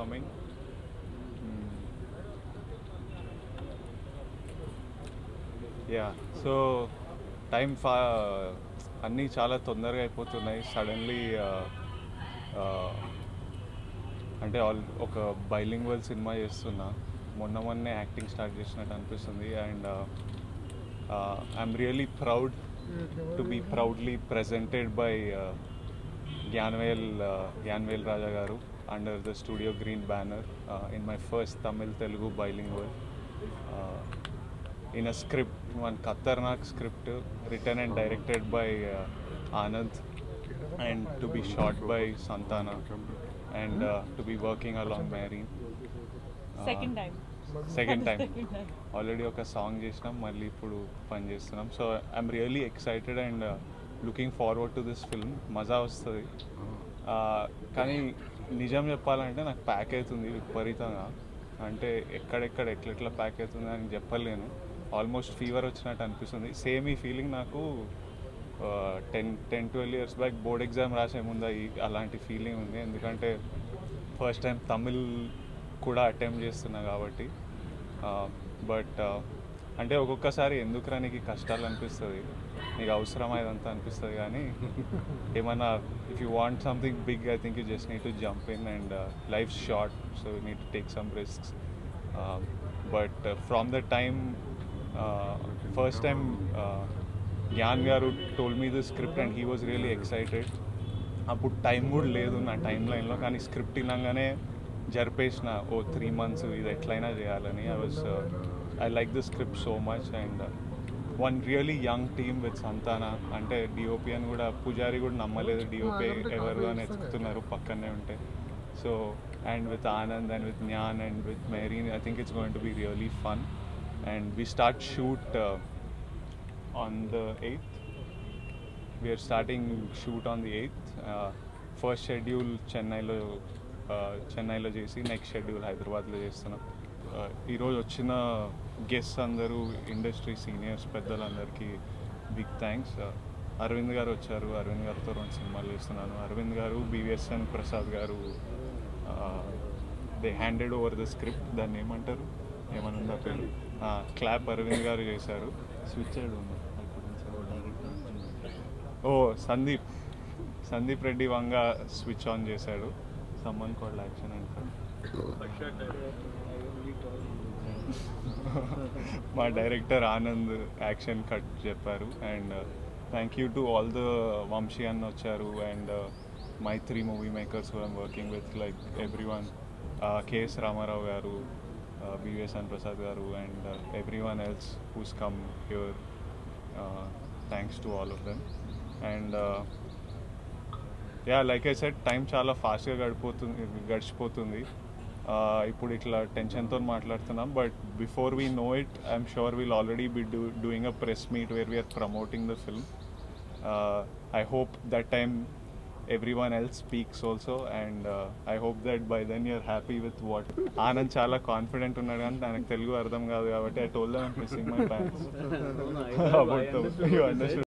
Coming yeah so time ఫా అన్నీ చాలా తొందరగా అయిపోతున్నాయి సడన్లీ అంటే ఆల్ ఒక బైలింగ్వల్ సినిమా చేస్తున్నా మొన్న మొన్నే యాక్టింగ్ స్టార్ట్ చేసినట్టు అనిపిస్తుంది and I'm really proud to be proudly presented by Gnanavel Gnanavel Raja గారు under the Studio Green banner in my first Tamil Telugu bilingual in a script, one Khatarnak script, written and directed by uh, Anand, and to be shot by Santana, and uh, to be working along Marine. Second time second time Second time. Already ఒక song చేసినాం మళ్ళీ ఇప్పుడు పని చేస్తున్నాం so I'm really excited and looking forward to this film మజా వస్తుంది కానీ నిజం చెప్పాలంటే నాకు ప్యాక్ అవుతుంది విపరీతంగా అంటే ఎక్కడెక్కడ ఎట్లెట్లా ప్యాక్ అవుతుంది అని చెప్పలేను ఆల్మోస్ట్ ఫీవర్ వచ్చినట్టు అనిపిస్తుంది సేమ్ ఈ ఫీలింగ్ నాకు ten ten twelve years back board exam రాసే ముందు ఈ అలాంటి ఫీలింగ్ ఉంది ఎందుకంటే ఫస్ట్ టైం తమిళ్ కూడా అటెంప్ట్ చేస్తున్నా కాబట్టి బట్ అంటే ఒక్కొక్కసారి ఎందుకురా నీకు ఈ కష్టాలు అనిపిస్తుంది నీకు అవసరమా ఇదంతా అనిపిస్తుంది కానీ ఏమన్నా if you want something big I think you just need to jump in and life short so you need to take some risks but from the time first time Gnan గారు told me the script and he was really excited అప్పుడు time కూడా లేదు నా time లైన్లో కానీ script వినగానే జరిపేసిన ఓ three months ఇది ఎట్లయినా చేయాలని I was I like the script so much and one really young team with Santhana అంటే డిఓపి అని కూడా పూజారి కూడా నమ్మలేదు డిఓపి ఎవరు అని ఎత్తుకుతున్నారు పక్కనే ఉంటే so and with Anand and with Gnan and with Marine I think it's going to be really fun and we start shoot on the eighth we're starting shoot on the eighth first schedule చెన్నైలో uh, చెన్నైలో చేసి next schedule హైదరాబాద్లో చేస్తున్నాం Uh, ఈరోజు వచ్చిన guest అందరూ industry seniors పెద్దలందరికీ big thanks Aravind గారు వచ్చారు అరవింద్ గారితో రెండు సినిమాలు చేస్తున్నాను అరవింద్ గారు బివిఎస్ఎన్ ప్రసాద్ గారు they handed over the script దాన్ని ఏమంటారు ఏమనుందా పేరు క్లాప్ అరవింద్ గారు చేశారు స్విచ్ అయ్యాడు ఓ సందీప్ సందీప్ రెడ్డి వంగ స్విచ్ ఆన్ చేశాడు సమ్మన్ కాల్ యాక్షన్ అంటారు మా డైరెక్టర్ ఆనంద్ యాక్షన్ కట్ చెప్పారు and thank you to all the Vamshi అన్న వచ్చారు and Mythri Movie Makers I'm working with like everyone KS Rama Rao గారు బివిఎస్ఎన్ ప్రసాద్ గారు and everyone else who's come here thanks to all of them and yeah like I set time చాలా ఫాస్ట్గా గడిపోతుంది గడిచిపోతుంది Uh, ఇప్పుడు ఇట్లా టెన్షన్తో మాట్లాడుతున్నాం but before we know it I'm sure we'll already be do doing a press meet where we're promoting the film I hope that time everyone else speaks also and I hope that by then you're happy with what Anand చాలా confident ఉన్నాడు కానీ తనకు తెలుగు అర్థం కాదు కాబట్టి I told them missing my pants you understood